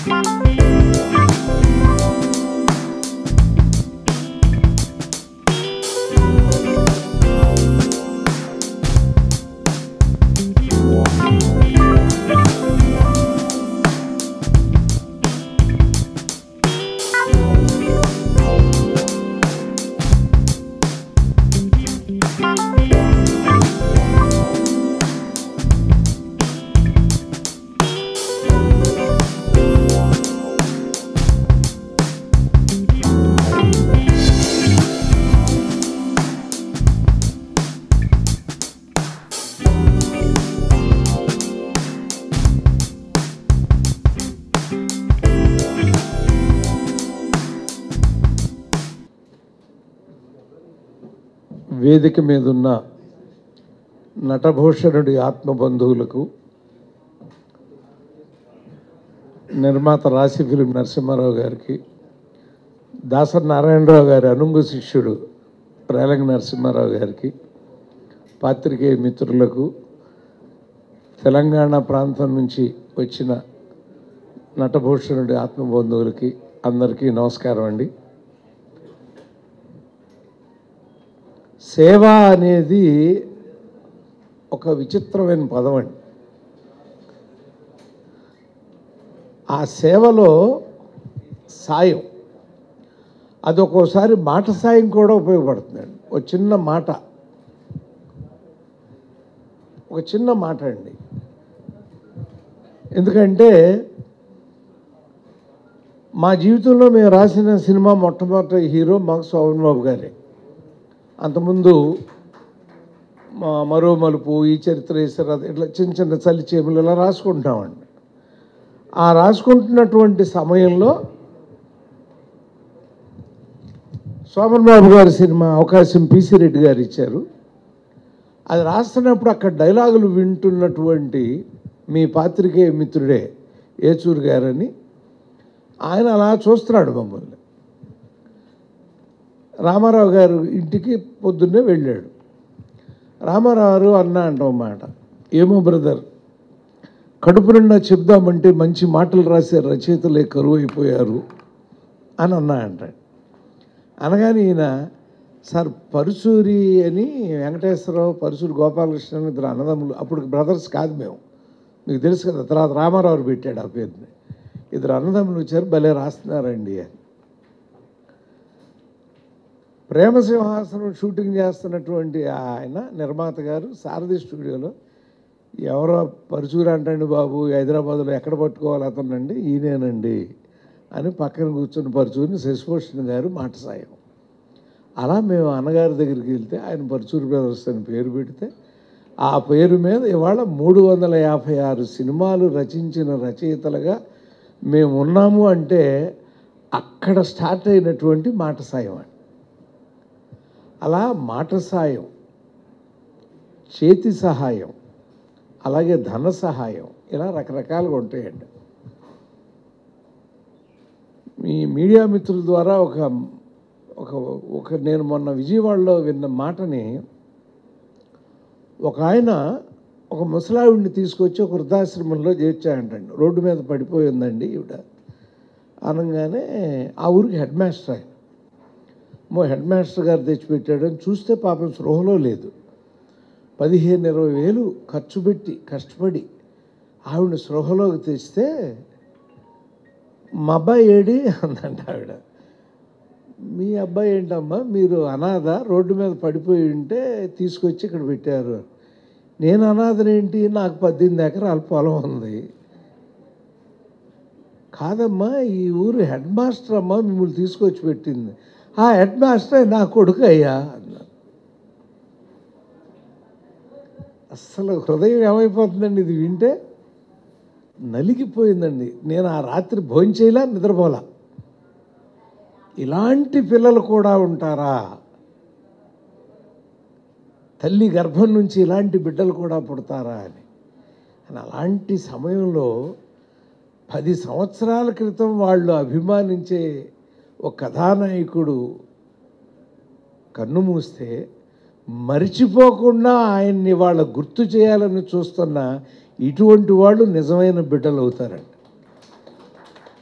వేదిక మీద ఉన్న నటభూషణుడి ఆత్మబంధువులకు నిర్మాత రాశి ఫిలిం నరసింహారావు గారికి దాసరి నారాయణరావు గారి అనుంగు శిష్యుడు రేలంగి నరసింహారావు గారికి పాత్రికేయ మిత్రులకు తెలంగాణ ప్రాంతం నుంచి వచ్చిన నటభూషణుడి ఆత్మబంధువులకి అందరికీ నమస్కారం అండి సేవ అనేది ఒక విచిత్రమైన పదం అండి ఆ సేవలో సాయం అది ఒక్కోసారి మాట సాయం కూడా ఉపయోగపడుతుందండి ఒక చిన్న మాట ఒక చిన్న మాట అండి ఎందుకంటే మా జీవితంలో మేము రాసిన సినిమా మొట్టమొదటి హీరో మాకు శోభన్ బాబు గారే అంతకుముందు మా మరో మలుపు ఈ చరిత్ర ఈశ్వర ఇట్లా చిన్న చిన్న చలి చేములు ఇలా రాసుకుంటామండి ఆ రాసుకుంటున్నటువంటి సమయంలో శోభన్ బాబు గారి సినిమా అవకాశం పిసి రెడ్డి గారు ఇచ్చారు అది రాస్తున్నప్పుడు అక్కడ డైలాగులు వింటున్నటువంటి మీ పాత్రికేయ మిత్రుడే ఏచూరు గారని ఆయన అలా చూస్తున్నాడు మమ్మల్ని రామారావు గారు ఇంటికి పొద్దున్నే వెళ్ళాడు రామారావు గారు అన్న అంటాం మాట ఏమో బ్రదర్ కడుపు నిండా చెప్దామంటే మంచి మాటలు రాసే రచయితలే కరువు అయిపోయారు అని అన్నా అంటాడు అనగానే ఈయన సార్ పరుసూరి అని వెంకటేశ్వరరావు పరుసూరి గోపాలకృష్ణ అని ఇద్దరు అన్నదమ్ములు అప్పుడు బ్రదర్స్ కాదు మేము మీకు తెలుసు కదా తర్వాత రామారావు పెట్టాడు ఆ పేరుని ఇద్దరు అన్నదమ్ములు వచ్చారు భలే రాస్తున్నారండి అని ప్రేమ సింహాసనం షూటింగ్ చేస్తున్నటువంటి ఆయన నిర్మాత గారు సారథి స్టూడియోలో ఎవరో పరుచూరు అంటండి బాబు హైదరాబాద్లో ఎక్కడ పట్టుకోవాలి అతనండి ఈయనేనండి అని పక్కన కూర్చుని పరుచూరిని శశిభూషణ్ గారు మాట సాయం అలా మేము అన్నగారి దగ్గరికి వెళ్తే ఆయన పరుచూరు బ్రదర్స్ అని పేరు పెడితే ఆ పేరు మీద ఇవాళ మూడు వందల యాభై ఆరు సినిమాలు రచించిన రచయితలుగా మేము ఉన్నాము అంటే అక్కడ స్టార్ట్ అయినటువంటి మాట సాయం అండి అలా మాట సాయం చేతి సహాయం అలాగే ధన సహాయం ఇలా రకరకాలుగా ఉంటాయండి మీ మీడియా మిత్రుల ద్వారా ఒక ఒక ఒక నేను మొన్న విజయవాడలో విన్న మాటని ఒక ఆయన ఒక ముసలావిడిని తీసుకొచ్చి ఒక వృద్ధాశ్రమంలో చేర్చాయంటండి రోడ్డు మీద పడిపోయిందండి ఈవిడ అనగానే ఆ ఊరికి హెడ్ మాస్టర్ ఆయన మో హెడ్ మాస్టర్ గారు తెచ్చిపెట్టాడని చూస్తే పాపం స్పృహలో లేదు పదిహేను ఇరవై వేలు ఖర్చు పెట్టి కష్టపడి ఆవిడ స్పృహలోకి తెస్తే మా అబ్బాయి ఏడి అందంట ఆవిడ మీ అబ్బాయి ఏంటమ్మా మీరు అనాథ రోడ్డు మీద పడిపోయి ఉంటే తీసుకొచ్చి ఇక్కడ పెట్టారు నేను అనాథనేంటి నాకు పద్దెనిమిది ఎకరాల పొలం ఉంది కాదమ్మా ఈ ఊరు హెడ్ మాస్టర్ అమ్మా మిమ్మల్ని తీసుకొచ్చి పెట్టింది ఆ హెడ్ మాస్టర్ నా కొడుకు అయ్యా అన్నారు అస్సలు హృదయం ఏమైపోతుందండి ఇది వింటే నలిగిపోయిందండి నేను ఆ రాత్రి భోంచేయలా నిద్రపోలా ఇలాంటి పిల్లలు కూడా ఉంటారా తల్లి గర్భం నుంచి ఇలాంటి బిడ్డలు కూడా పుడతారా అని అని అలాంటి సమయంలో పది సంవత్సరాల క్రితం వాళ్ళు అభిమానించే ఒక కథానాయకుడు కన్ను మూస్తే మరిచిపోకుండా ఆయన్ని వాళ్ళ గుర్తు చేయాలని చూస్తున్న ఇటువంటి వాళ్ళు నిజమైన బిడ్డలు అవుతారండి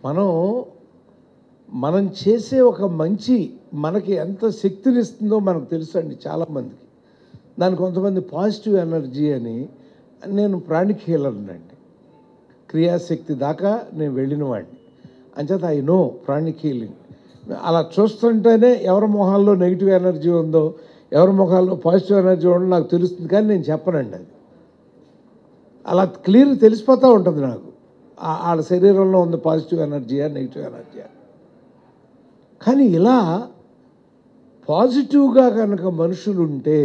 మనం మనం చేసే ఒక మంచి మనకి ఎంత శక్తినిస్తుందో మనకు తెలుసు అండి చాలామందికి దాని కొంతమంది పాజిటివ్ ఎనర్జీ అని నేను ప్రాణిక్ హీలర్ అండి క్రియాశక్తి దాకా నేను వెళ్ళిన వాడిని అంచేత ఐ నో ప్రాణిక్ హీలింగ్ అలా చూస్తుంటేనే ఎవరి మొహాల్లో నెగిటివ్ ఎనర్జీ ఉందో ఎవరి మొహాల్లో పాజిటివ్ ఎనర్జీ ఉందో నాకు తెలుస్తుంది కానీ నేను చెప్పనండి అది అలా క్లియర్ తెలిసిపోతూ ఉంటుంది నాకు ఆ- వాళ్ళ శరీరంలో ఉంది పాజిటివ్ ఎనర్జీయా నెగిటివ్ ఎనర్జీయా కానీ ఇలా పాజిటివ్గా కనుక మనుషులు ఉంటే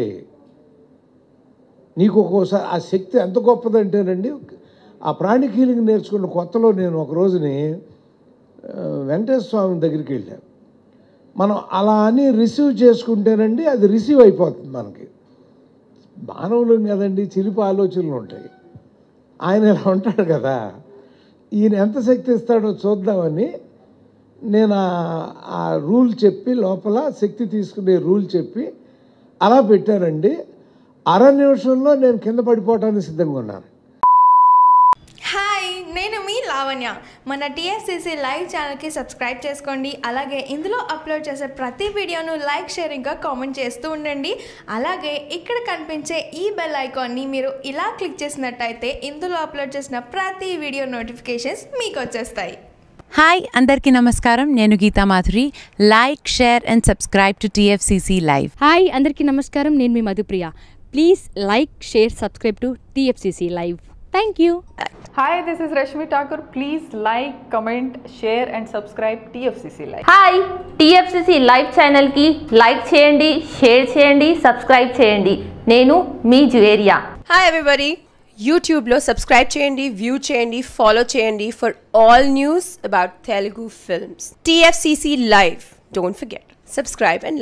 నీకు ఒక్కోసారి ఆ శక్తి ఎంత గొప్పదంటేనండి ఆ ప్రాణిక్ హీలింగ్ నేర్చుకున్న కొత్తలో నేను ఒక రోజుని ఆ, వెంకటేశ్వర స్వామి దగ్గరికి వెళ్ళాను మనం అలా అని రిసీవ్ చేసుకుంటేనండి అది రిసీవ్ అయిపోతుంది మనకి మానవులు కదండి చిలిపి ఆలోచనలు ఉంటాయి ఆయన ఇలా ఉంటాడు కదా ఈయన ఎంత శక్తి ఇస్తాడో చూద్దామని నేను ఆ- ఆ రూల్ చెప్పి లోపల శక్తి తీసుకునే రూల్ చెప్పి అలా పెట్టానండి అర నిమిషంలో నేను కింద పడిపోవటానికి సిద్ధంగా ఉన్నాను హాయ్ నేను మీ లావణ్య మన టీఎస్సీసీ లైవ్ ఛానల్కి సబ్స్క్రైబ్ చేసుకోండి అలాగే ఇందులో అప్లోడ్ చేసే ప్రతి వీడియోను లైక్ షేర్ ఇంకా కామెంట్ చేస్తూ ఉండండి అలాగే ఇక్కడ కనిపించే ఈ బెల్ ఐకాన్ని మీరు ఇలా క్లిక్ చేసినట్టయితే ఇందులో అప్లోడ్ చేసిన ప్రతి వీడియో నోటిఫికేషన్స్ మీకు వచ్చేస్తాయి హాయ్ అందరికీ నమస్కారం నేను Geetha Madhuri like share and subscribe to TFCC live hi అందరికీ నమస్కారం నేను మీ Madhupriya please like share subscribe to TFCC live thank you Hi, this is Rashmi Thakur. Please like, comment, share, and subscribe TFCC Live. Hi TFCC live ఛానల్కి like చేయండి share చేయండి subscribe చేయండి నేను మీ జువేరియా హాయ్ ఎవ్రీబడి యూట్యూబ్లో సబ్స్క్రైబ్ చేయండి view చేయండి follow చేయండి for all news about Telugu films TFCC live don't forget subscribe and